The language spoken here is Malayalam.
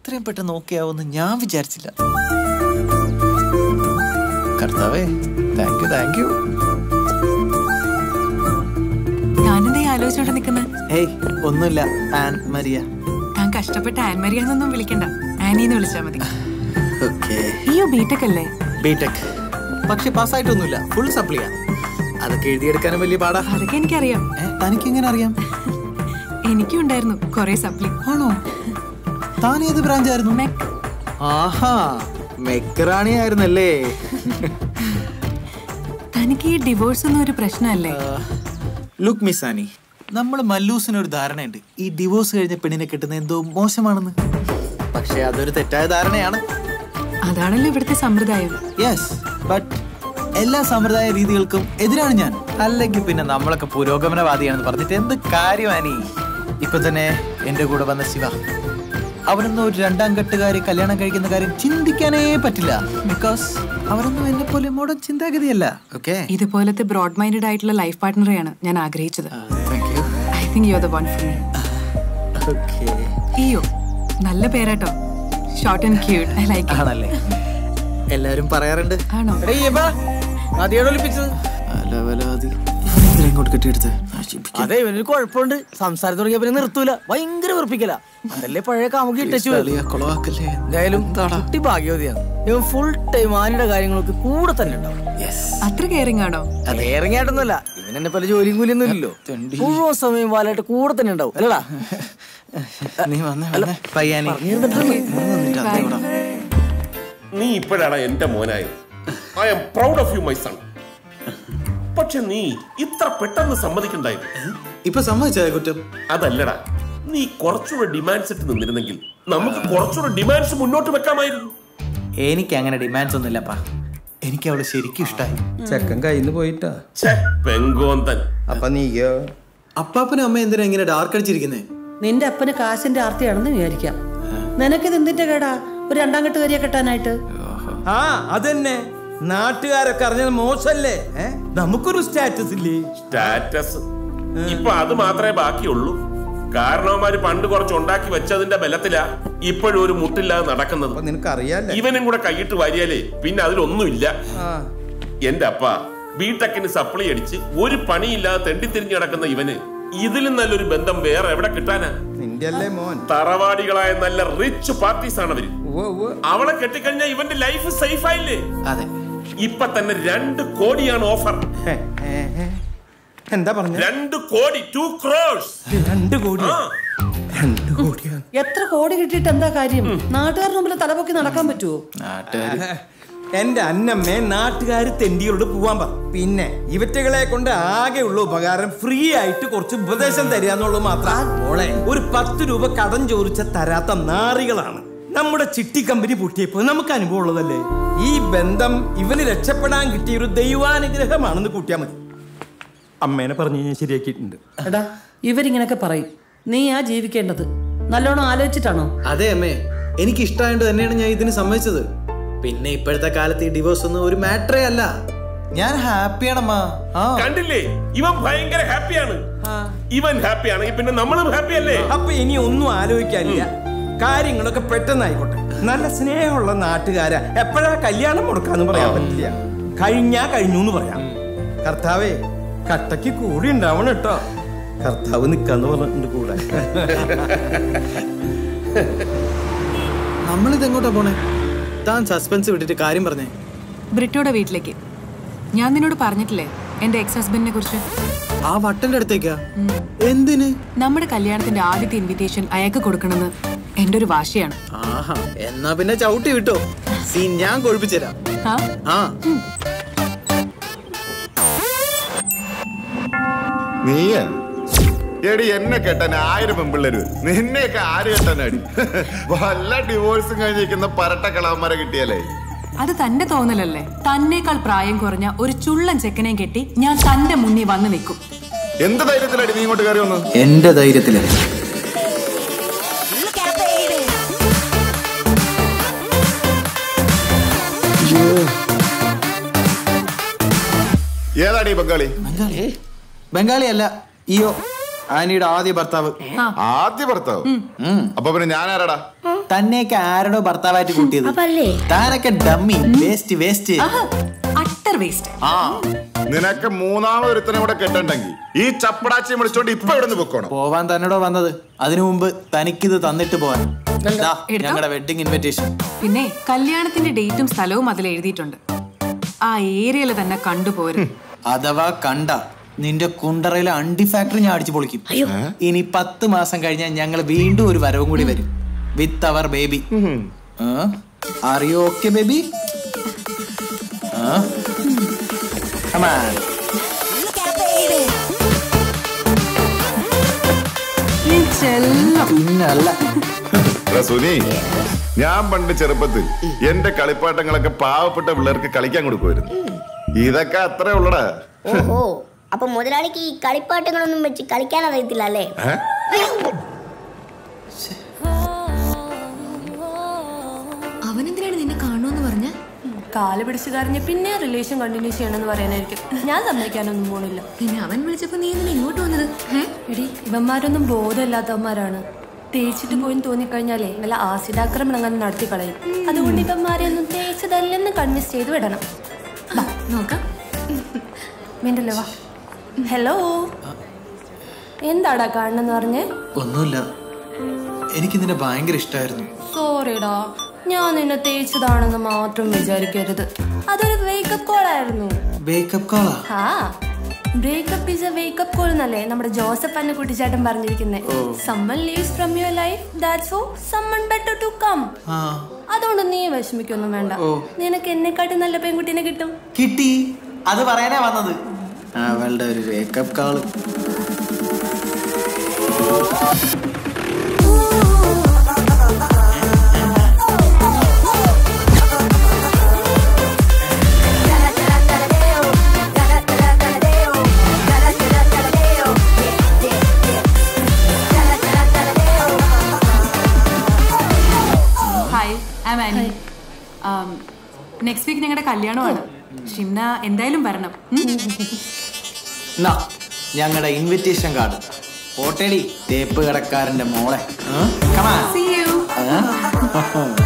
ഇത്രയും പെട്ടെന്ന് ഓക്കെ ആവുമെന്ന് ഞാൻ വിചാരിച്ചില്ല കർത്താവേ താങ്ക് യു താങ്ക് യു ഞാനെന്തേ ആലോചിച്ചോണ്ട് നിക്കുന്നത് ഏയ് ഒന്നുമില്ല ആൻ മരിയ താൻ കഷ്ടപ്പെട്ട ആൻമരിയ എന്നൊന്നും വിളിക്കണ്ട ആനിന്ന് വിളിച്ചാ മതി ഓക്കെ അയ്യോ ബിടെക് അല്ലേ ബിടെക് പക്ഷെ പാസ്സായിട്ടൊന്നുമില്ല ഫുൾ സപ്ലിയാ അതൊക്കെ എഴുതിയെടുക്കാനും വലിയ പാടാ അതൊക്കെ എനിക്കറിയാം ഏ, തനിക്ക് എങ്ങനെ അറിയാം എനിക്കും ഉണ്ടായിരുന്നു കൊറേ സപ്ലി ആണോ താൻ ഏത് ബ്രാഞ്ച് ആയിരുന്നു മെക് ആഹാ മെക്കറാണി ആയിരുന്നല്ലേ തനിക്ക് ഈ ഡിവോഴ്സ് ഒന്നും ഒരു പ്രശ്നമല്ലേ ലുക്ക് മിസ് ആനി നമ്മൾ മല്ലൂസിന് ഒരു ധാരണയുണ്ട് ഈ ഡിവോഴ്സ് കഴിഞ്ഞ പെണ്ണിനെ കിട്ടുന്ന എന്തോ മോശമാണെന്ന് പക്ഷെ അതൊരു തെറ്റായ ധാരണയാണ് അതാണല്ലോ ഇവിടുത്തെ സമ്പ്രദായം യെസ് ബട്ട് എല്ലാ സമ്പ്രദായ രീതികൾക്കും എതിരാണ് ഞാൻ അല്ലെങ്കിൽ പിന്നെ നമ്മളൊക്കെ പുരോഗമനവാദിയാണെന്ന് പറഞ്ഞിട്ട് എന്ത് കാര്യമാനി ഇപ്പൊ തന്നെ എന്റെ കൂടെ വന്ന ശിവ അവനൊന്നും ഒരു രണ്ടാം കെട്ടുകാരി കല്യാണം കഴിക്കുന്ന കാര്യം ചിന്തിക്കാനേ പറ്റില്ല ബിക്കോസ് അവരൊന്നും എന്നെ പോലെ മോഡൽ ചിന്താഗതിയല്ല ഓക്കെ ഇതുപോലത്തെ ബ്രോഡ് മൈൻഡഡ് ആയിട്ടുള്ള ലൈഫ് പാർട്ട്ണറെയാണ് ഞാൻ ആഗ്രഹിച്ചത് I think you are the one for me okay ഇയോ നല്ല പേരാട്ടോ short and cute I like ആണല്ലേ എല്ലാരും പറയാറുണ്ട് ആണോ അലവലാതി ഇങ്ങോട്ട് കെട്ടിയെടുത്ത് അതെ ഇവനൊരു കുഴപ്പമുണ്ട് സംസാരം തുടങ്ങിയ പിന്നെ നിർത്തൂല ഭയങ്കര വെറുപ്പിക്കല അതല്ലേ പഴയ കാമുകി ഇട്ടു കൊളവാക്കല്ലേ എന്തായാലും കുട്ടി ഭാഗ്യവതിയാണ് ഇവൻ ഫുൾ ടൈം ആനിയുടെ കാര്യങ്ങളൊക്കെ കൂടെ തന്നെ ഉണ്ടാവും അത്ര കെയറിംഗ് ആണോ അത് ഇറങ്ങിയായിട്ടൊന്നുമല്ല ഇവൻ എന്നെ പല ജോലിയും കൂലിയൊന്നും ഇല്ലല്ലോ മുഴുവൻ സമയം വാലായിട്ട് കൂടെ തന്നെ ഉണ്ടാവും അല്ലടാ നീ വന്നേ വന്നേ പയ്യാനി നീ ഇപ്പോഴാണ് എന്റെ മോനായത് I'm proud of you my son പക്ഷെ നീ ഇത്ര പെട്ടെന്ന് സമ്മതിക്കണ്ടായിരുന്നു ഇപ്പൊ സമ്മതിച്ചായ കുറ്റം അതല്ലടാ നീ കുറച്ചുകൂടെ ഡിമാൻഡ്സ് ഇട്ട് നിന്നിരുന്നെങ്കിൽ നമുക്ക് കുറച്ചുകൂടെ ഡിമാൻഡ്സ് മുന്നോട്ട് വെക്കാമായിരുന്നു എനിക്ക് അങ്ങനെ ഡിമാൻഡ്സ് ഒന്നുമില്ലപ്പാ എനിക്ക് അവള് ശരിക്കും ഇഷ്ടായി ചെക്കൻ കയ്യിന്ന് പോയിട്ടാ ഛേ പെങ്കോന്തൻ അപ്പൊ നീയോ അപ്പാപ്പനും അമ്മ എന്തിനാ ഇങ്ങനെ ഡാർക്ക് അടിച്ചിരിക്കുന്നേ നിന്റെ അപ്പന് കാശിന്റെ ആർത്തിയാണെന്ന് വിചാരിക്കാം നിനക്കിത് എന്തിന്റെ കേടാ ഒരു രണ്ടാം കെട്ടുകാരിയെ കെട്ടാനായിട്ട് ആ അതന്നെ നാട്ടുകാരൊക്കെ അറിഞ്ഞത് മോശല്ലേ ഏ? നമുക്കൊരു സ്റ്റാറ്റസ് ഇല്ലേ സ്റ്റാറ്റസ് ഇപ്പൊ അത് മാത്രമേ ബാക്കിയുള്ളൂ കാരണവന്മാര് പണ്ട് കുറച്ച് ഉണ്ടാക്കി വെച്ചതിന്റെ ബലത്തിലാ ഇപ്പോഴും ഒരു മുട്ടില്ലാതെ നടക്കുന്നത് അപ്പൊ നിനക്കറിയാല്ലേ ഇവനും കൂടെ കൈയിട്ട് വാരിയാലേ പിന്നെ അതിലൊന്നുമില്ല ആ എന്റെ അപ്പ ബിടെക്കിന് സപ്ലൈ അടിച്ച് ഒരു പണിയില്ലാതെ തെണ്ടിത്തിരിഞ്ഞ് നടക്കുന്ന ഇവന് ഇതിലും നല്ലൊരു ബന്ധം വേറെ എവിടെ കിട്ടാനാ നിന്റെ അല്ലേ മോൻ തറവാടികളായ നല്ല റിച്ച് പാർട്ടീസ് ആണ് അവര് ഉവ്വ് ഉവ്വ്. അവളെ കെട്ടിക്കഴിഞ്ഞാൽ ഇവന്റെ ലൈഫ് സേഫ് ആയില്ലേ അതെ ഇപ്പൊ തന്നെ രണ്ട് കോടിയാണ് ഓഫർ ഹെ, ഹെ, ഹെ. എന്താ പറഞ്ഞ രണ്ട് കോടി ടു ക്രോഴ്സ് രണ്ട് കോടി രണ്ട് കോടിയാണ് എത്ര കോടി കിട്ടിയിട്ട് എന്താ കാര്യം നാട്ടുകാരുടെ മുമ്പിൽ തലപൊക്കി നടക്കാൻ പറ്റുമോ നാട്ടുകാര് എന്റെ അന്നമ്മേ നാട്ടുകാർ തെണ്ടികളോട് പോവാൻ പറ പിന്നെ ഇവറ്റകളെ കൊണ്ട് ആകെയുള്ള ഉപകാരം ഫ്രീ ആയിട്ട് കുറച്ച് ഉപദേശം തരികന്നുള്ളൂ മാത്രം മോളെ ഒരു പത്ത് രൂപ കടം ചോദിച്ച തരാത്ത നാറികളാണ് നമ്മുടെ ചിട്ടി കമ്പനി പൊട്ടിയപ്പോ നമുക്ക് അനുഭവം ഉള്ളതല്ലേ ഈ ബന്ധം ഇവന് രക്ഷപ്പെടാൻ കിട്ടിയ ഒരു ദൈവാനുഗ്രഹമാണെന്ന് കൂട്ടിയാൽ മതി അമ്മേനെ പറഞ്ഞു ഞാൻ ശരിയാക്കിയിട്ടുണ്ട് എടാ ഇവരിങ്ങനൊക്കെ പറയും നീ ആ ജീവിക്കേണ്ടത് നല്ലോണം ആലോചിച്ചിട്ടാണോ അതെ അമ്മേ എനിക്ക് ഇഷ്ടമായോണ്ട് തന്നെയാണ് ഞാൻ ഇതിന് സമ്മതിച്ചത് പിന്നെ ഇപ്പോഴത്തെ കാലത്ത് ഈ ഡിവോഴ്സ് ഒന്നും ഒരു മാറ്ററേ അല്ല ഞാൻ ഹാപ്പിയാണമ്മ ആ കണ്ടില്ലേ ഇവൻ ഭയങ്കര ഹാപ്പിയാണ് ഇവൻ ഹാപ്പി ആണെങ്കിൽ പിന്നെ നമ്മളും ഹാപ്പി അല്ലേ അപ്പൊ ഇനി ഒന്നും ആലോചിക്കാനില്ല കാര്യങ്ങളൊക്കെ പെട്ടെന്നായിക്കോട്ടെ നല്ല സ്നേഹമുള്ള നാട്ടുകാരാ എപ്പോഴാ കല്യാണം മുടക്കാന്ന് പറയാൻ പറ്റില്ല കഴിഞ്ഞാ കഴിഞ്ഞു എന്ന് പറയാം കർത്താവേ കട്ടയ്ക്ക് കൂടി ഉണ്ടാവണം കേട്ടോ കർത്താവ് നിക്കാന്ന് പറഞ്ഞിട്ടുണ്ട് കൂടെ നമ്മളിത് എങ്ങോട്ടാ പോണേ താൻ സസ്പെൻസ് വിട്ടിട്ട് കാര്യം പറഞ്ഞേ ബ്രിട്ടോയുടെ വീട്ടിലേക്ക് ഞാൻ നിന്നോട് പറഞ്ഞിട്ടില്ലേ എന്റെ എക്സ് ഹസ്ബൻഡിനെ കുറിച്ച് ആ വട്ടന്റെ അടുത്തേക്കാ എന്തിന് നമ്മുടെ കല്യാണത്തിന്റെ ആദ്യത്തെ ഇൻവിറ്റേഷൻ അയാൾക്ക് കൊടുക്കണമെന്ന് എന്റെ ഒരു വാശിയാണ് ആഹാ എന്നാ പിന്നെ ചവിട്ടി വിട്ടോ സീൻ ഞാൻ കൊഴിപ്പിച്ചുതരാം ആ ആ നീയ എടി എന്നെ കെട്ടാൻ ആയിരം പെമ്പിള്ളേര് വരും. നിന്നെയൊക്കെ ആര് കെട്ടാനടി വല്ല ഡിവോഴ്സും കഴിഞ്ഞിരിക്കുന്ന പരട്ട കളവന്മാരെ കിട്ടിയാലേ അത് തന്റെ തോന്നലല്ലേ തന്നേക്കാൾ പ്രായം കുറഞ്ഞ ഒരു ചുള്ളൻ ചെക്കനെയും കെട്ടി ഞാൻ തന്റെ മുന്നിൽ വന്ന് നിൽക്കും എന്ത് ധൈര്യത്തിലടി നീ ഇങ്ങോട്ട് കയറി വന്നത് എന്റെ ധൈര്യത്തില് ഏതാടി ഈ ബംഗാളി ബംഗാളി ബംഗാളി അല്ല ഇയോ ആനിയുടെ ആദ്യ ഭർത്താവ് ആദ്യ ഭർത്താവ് അപ്പൊ പിന്നെ ഞാൻ ആരാടാ തന്നെയൊക്കെ ആരോടോ ഭർത്താവായിട്ട് കൂട്ടിയത് അപ്പല്ലേ താനൊക്കെ dummy waste waste utter waste ആ നിനക്ക് മൂന്നാമത് ഒരുത്തനെ കൂടെ കെട്ടണ്ടെങ്കിൽ ഈ ചപ്പടാച്ചി വിളിച്ചോണ്ട് ഇപ്പൊ ഇവിടെ നിന്ന് പൊക്കോണം പോവാൻ തന്നോടോ വന്നത് അതിനു മുമ്പ് തനിക്കിത് തന്നിട്ട് പോവാൻ ദാ, എടുത്തോ. ഞങ്ങളുടെ വെഡിങ് ഇൻവിറ്റേഷൻ പിന്നെ കല്യാണത്തിന്റെ ഡേറ്റും സ്ഥലവും അതിൽ എഴുതിയിട്ടുണ്ട് ആ ഏരിയയിൽ തന്നെ കണ്ടുപോരും അഥവാ കണ്ട നിന്റെ കുണ്ടറയിലെ അണ്ടി ഫാക്ടറി ഞാൻ അടിച്ചു പൊളിക്കും ഇനി പത്ത് മാസം കഴിഞ്ഞാൽ ഞങ്ങൾ വീണ്ടും ഒരു വരവും കൂടി വരും വിത്ത് അവർ ബേബി അറിയോ ഓക്കെ ബേബി നീ ചെല്ലം പിന്നല്ല എടാ സുനി ഞാൻ പണ്ട് ചെറുപ്പത്തിൽ എന്റെ കളിപ്പാട്ടങ്ങളൊക്കെ പാവപ്പെട്ട പിള്ളേർക്ക് കളിക്കാൻ കൊടുക്കുമായിരുന്നു ഇതൊക്കെ അത്രേ ഉള്ളടാ ഓഹോ അപ്പൊ മുതലാളിക്ക് ഈ കളിപ്പാട്ടങ്ങളൊന്നും വെച്ച് കളിക്കാൻ അറിയത്തില്ല അല്ലേ ഏ? അവനെന്തിനാണ് നിന്നെ കാണുമെന്ന് പറഞ്ഞ കാല് പിടിച്ച് കരഞ്ഞ് പിന്നെ റിലേഷൻ കണ്ടിന്യൂ ചെയ്യണമെന്ന് പറയാനായിരിക്കും ഞാൻ സമ്മതിക്കാനൊന്നും പോണില്ല പിന്നെ അവൻ വിളിച്ചപ്പോ നീ എന്തിനാ ഇങ്ങോട്ട് വന്നത് ഏ? എടി ഇവന്മാരൊന്നും ബോധമില്ലാത്തവന്മാരാണ് തേച്ചിട്ട് പോയി തോന്നിക്കഴിഞ്ഞാലേ വല്ല ആസിഡാക്രമണം അങ്ങനെ നടത്തി കളയും അതുകൊണ്ട് ഇവന്മാരെ ഒന്നും തേച്ചതല്ലെന്ന് കൺവിൻസ് ചെയ്ത് വിടണം വാ, നോക്കാം മിണ്ടല്ലോ വാ ഹലോ എന്താടാ കാണണെന്ന് പറഞ്ഞേ ഒന്നുമില്ല എനിക്ക് നിന്നെ ഭയങ്കര ഇഷ്ടമായിരുന്നു സോറിടാ ഞാൻ നിന്നെ തേച്ചതാണെന്ന് മാത്രം വിചാരിക്കരുത് അതൊരു വേക്കപ്പ് കോൾ ആയിരുന്നു വേക്കപ്പ് കോളാ ആ breakup is a wake up call എന്നല്ലേ നമ്മുടെ ജോസഫ് അന്നെ കുട്ടിച്ചാട്ടൻ പറഞ്ഞിരിക്കുന്നത് someone leaves from your life that's for someone better to come ആ അതുകൊണ്ട് നീ വിഷമിക്കൊന്നും വേണ്ട നിനക്ക് എന്നെക്കാട്ടി നല്ല പെൺകുട്ടീനെ കിട്ടും കിട്ടി അത് പറയാനാ വന്നത് അവളുടെ ഒരു wake up call hi I Annie next week ഞങ്ങളുടെ കല്യാണമാണ് ഷിംന എന്തായാലും വരണം ഉം? എന്നാ ഞങ്ങളുടെ ഇൻവിറ്റേഷൻ കാർഡ് പോട്ടേടി തേപ്പ് കടക്കാരന്റെ മോളെ ആ? Come on. See you. ആ?